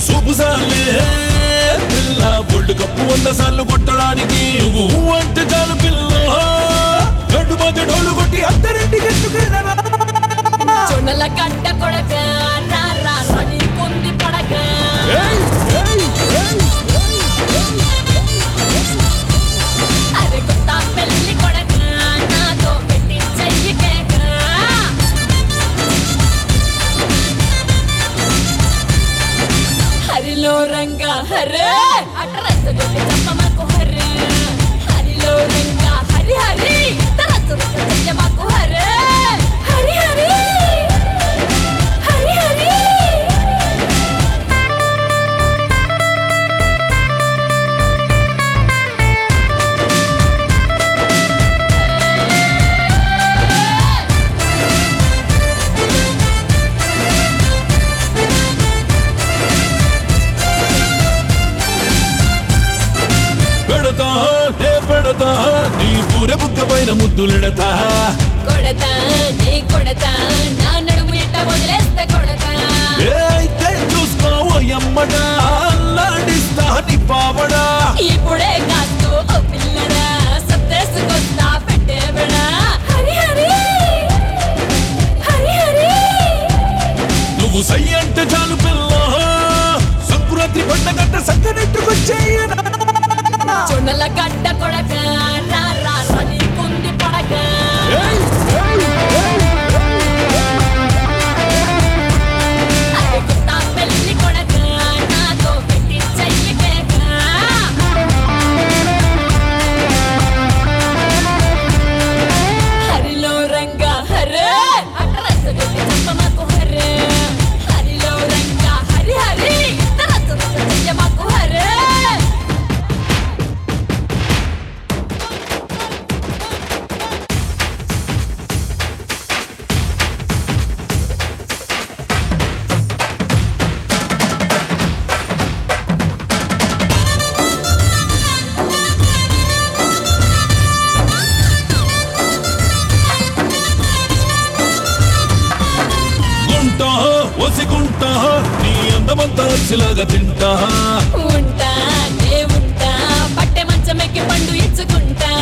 సూపు సాలే పిల్ల బొడ్డు కప్పు వంద సార్లు కొట్టడానికి నువ్వు అంటే చాలు పిల్ల గడ్డు మధ్య డోలు కొట్టి అత్తరింటికి ఎత్తుకెళ్ళరా జొన్నల గడ్డ కొడక రా రా రని పొంది పడక ఏయ్, ఏయ్, ఏయ్. అరే కొత్త పెళ్లి కొడక నాతో పెట్టి చెయ్యి కేక హరిలో రంగా హరే అట్రస్ కొట్టి చంపమాకు హరే హరిలో రంగా హరి హరి తరచు చెయ్యమాకు హరే హరి హరి హరి హరి పెడతా నే పెడతా నీ పూర బుక్క పైన ముద్దులెడతా కొడతా నీ కొడతా నా నడుము ఎట్ట వదిలేస్తే కొడతా ఏ అయితే చూసుకో ఎమ్మట అల్లాడిస్తా నీ పావడా ఇప్పుడే కాస్తూ ఓ పిల్లడా సత్తేసుకొస్తా పెట్టేవడా హరి హరి హరి హరి నువ్వు సై అంటే చాలు పిల్ల సంకురాత్రి పండగంట సంకనెట్టుకొచ్చేయనా జొన్నల గడ్డ కొడక రా రా రని కుంది పడక ఏయ్, ఏయ్, ఏయ్. అరే కొత్త పెళ్లి కొడక నాతో పెట్టి చెయ్యి కేక హరిలో రంగా హరే అట్రస్ కొట్టి చంపమాకు హరే హరిలో రంగా హరి హరి తరచు చెయ్యమాకు హరే గుంటా ఒసిగుంటా నీ అందమంతా అరిసిలాగా తింటా ఉంటా నే ఉంటా పట్టె మంచం ఎక్కి పండు ఇచ్చుకుంటా